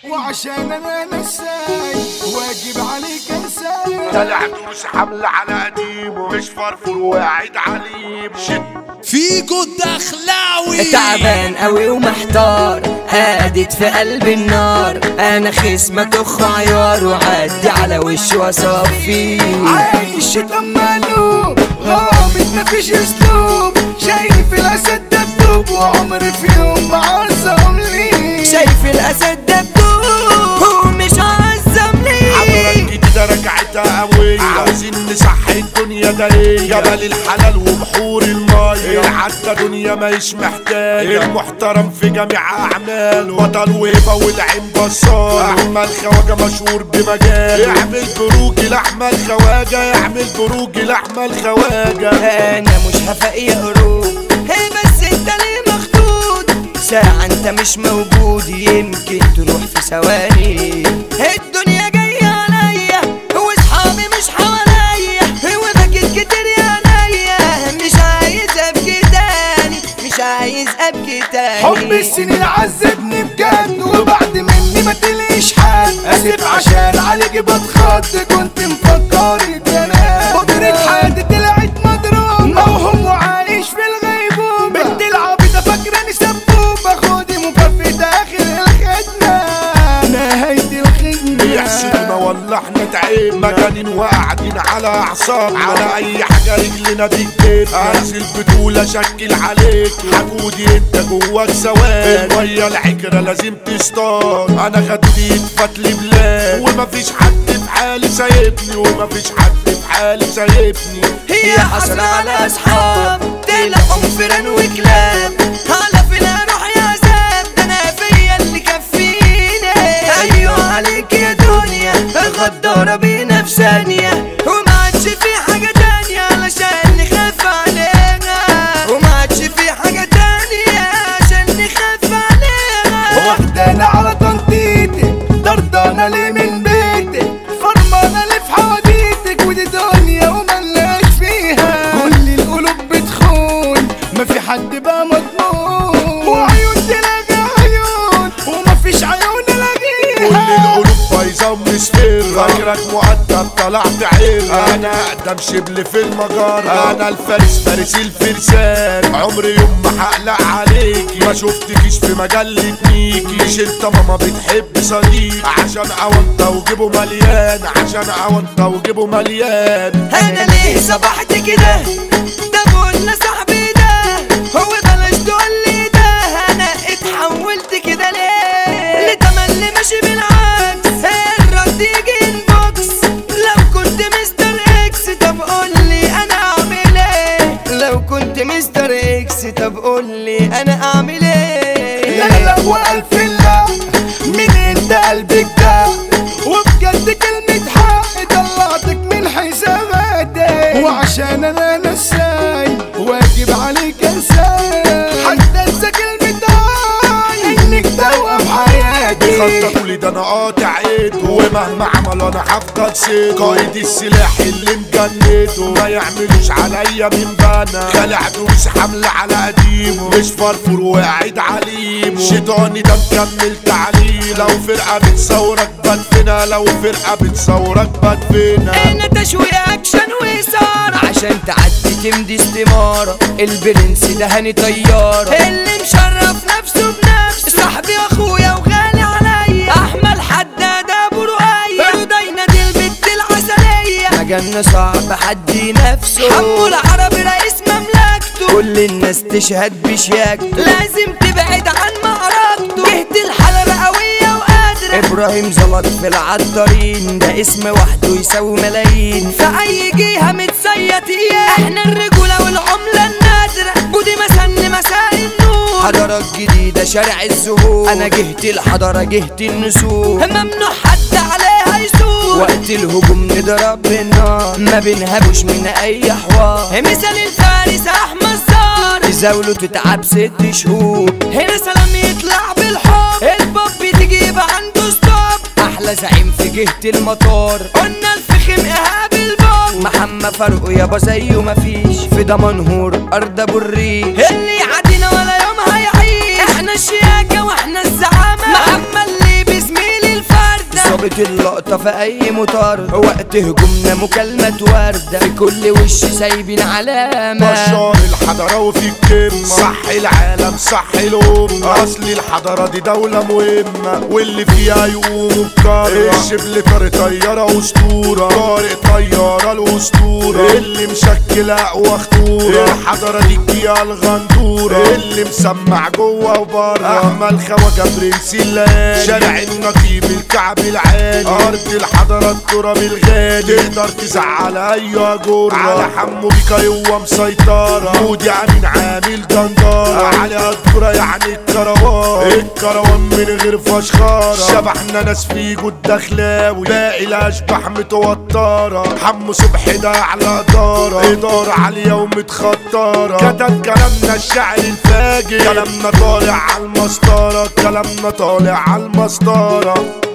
وعشان انا نساي واجب عليك انساي طلع دروس حملة على قديمه مش فرفور وقاعد عليم شد فيكو الدخلاوي تعبان قوي ومحتار قاعدت في قلب النار انا خصمة اخ عيار وعدي على وشي واصفيه عايش مقلوب غامض مفيش اسلوب شايف الاسد دبدوب وعمري في يوم ما عظم لي شايف الاسد دبدوب ومش عزم عبرة لي جديدة رجعتها قوية عاوزين نصحي الدنيا دارية جبل الحلال وبحور المية العدة دنيا ماهيش محتاجة المحترم في جميع أعماله بطل وهبة والعين بصار أحمد خواجة مشهور بمجاله اعمل بروج لأحمد خواجة اعمل بروج لأحمد خواجة انا مش هفاق يا قروب هي بس انت ليه مخدود ساعة انت مش موجود يمكن تروح في ثواني الدنيا جاية عليا واصحابي مش حواليا وبكيت كتير يا عينيا مش عايز ابكي تاني مش عايز ابكي تاني حب السنين عذبني بجد وبعد مني ما تلاقيش حد اسف عشان عليك بتخض كنت مفكر انا بكرة حد طلعت مضروب موهوم وعايش في الغيبوبة بنت العبيطة فاكراني سبوبة خدي مكافأة اخر الخدمة نهاية الخدمة بيحسدنا والله احنا تعب مجانين وقاعدين على اعصاب على اي حاجه رجلنا بتجيب انزل بطوله شكل عليك حقودي انت جواك سواد الميه العكره لازم تصطاد انا خدت فتلي بلاد ومفيش حد في حالي سايبني ومفيش حد في حالي سايبني هي حسرة على اصحاب تلاقوا فران وكلاب على فين اروح يا زاب ده انا فيا اللي كفيني ايوه عليك يا دنيا غدارة بينا في ثانية وما عادش في حاجة تانية علشان نخاف عليها وما عادش في حاجة تانية عشان نخاف عليها واخدانا على تنطيطي طردانة ليه من بيتي فرمانة ليه في حواديتك ودي دنيا وملاش فيها كل القلوب بتخون ما في حد بقى مضمون وعيون تلاقي عيون ومفيش عيون كل الاقيها القلوب بايظه ومسفر فاكرك مؤدب طلعت عيب انا اقدم شبل في المجرة انا الفارس فارس الفرسان عمري يوم ما هقلق عليكي ما شفتكيش في مجلة ميكي مش انت ماما بتحب صديق عشان اونطة وجيبه مليان عشان اونطة وجيبه مليان انا ليه صبحت كده ده قلنا صاحبي ده هو بلاش تقول لي ده انا اتحولت كده ليه لتملي ماشي بالعكس الرد يجي انبوكس لو كنت مستر اكس طب قول لي انا اعمل ايه لو كنت مستر اكس طب قول لي انا اعمل ايه لا لا والف لا من انت قلبك ده وبجد كلمة حق طلعتك من حساباتي وعشان انا نساي واجب عليك انساي حتى انسى كلمة هاي انك توقف حياتي بيخططوا لي ده انا قاطع ايده ومهما عملوا انا هفضل سيده قائد السلاح اللي مجنده ما يعملوش عليا من بنا خلع دروس حملة على قديمه مش فرفور وقاعد عليمه شيطاني ده مكمل تعليم لو فرقة بتصورك بدفنا لو فرقة بتصورك بدفنا انا تشويق اكشن وإثارة عشان تعدي تمدي استمارة البرنس ده هاني طيارة اللي مشرف نفسه بنفسه صاحبي اخويا وغالي عليا احمد حداد ابو رؤية رضينا دي البت العسلية مجالنا صعب حد نفسه حمو العربي رئيس مملكته كل الناس تشهد بشياكته لازم تبعد عن معركته جهة الحلبة قوية وقادرة ابراهيم زلط في العطارين ده اسم وحده يساوي ملايين في اي جهه متسيط اياه احنا الرجوله والعمله النادره بودي مسن مساء النور حضارات جديده شارع الزهور انا جهتي الحضاره جهتي النسور ممنوع حد عليها يسور وقت الهجوم نضرب بالنار ما بنهبوش من اي حوار مثال الفارس احمد زار زاوله تتعب ست شهور هنا سلام يطلع بالحب الباب تجيب عنده ستوب احلى زعيم في جهة المطار قلنا الفخم ايهاب الباب محمد فاروق يابا زيه مفيش في دمنهور ارض ابو الريش اللي يعدينا ولا يوم هيعيش احنا الشياكة واحنا الزعامة محمد اللي بزميل لقطة في أي مطارد وقت هجومنا مكالمة وردة في كل وش سايبين علامة بشار الحضارة وفي الكلمة صح العالم صح الأمة أصل الحضارة دي دولة مهمة واللي فيها يقوموا بكرة الشبل طارق طيارة أسطورة طارق طيارة الأسطورة اللي مشكل أقوى خطورة الحضارة دي الجيا الغندورة اللي مسمع جوه وبره أحمد خواجة برنس الليالي شارع النقيب الكعب العالي أرض الحضارة التراب الغالي تقدر تزعل أي جرة على حمو بيكا هو مسيطرة مودي عامل عامل دندارة على الدورة يعني الكروان الكروان من غير فشخارة شبحنا ناس فيجو الدخلاوي باقي الأشباح متوترة حمو صبحي ده على إدارة إدارة عالية ومتخطرة كتب كلامنا الشعر الفاجر كلامنا طالع على المسطرة كلامنا طالع على المسطرة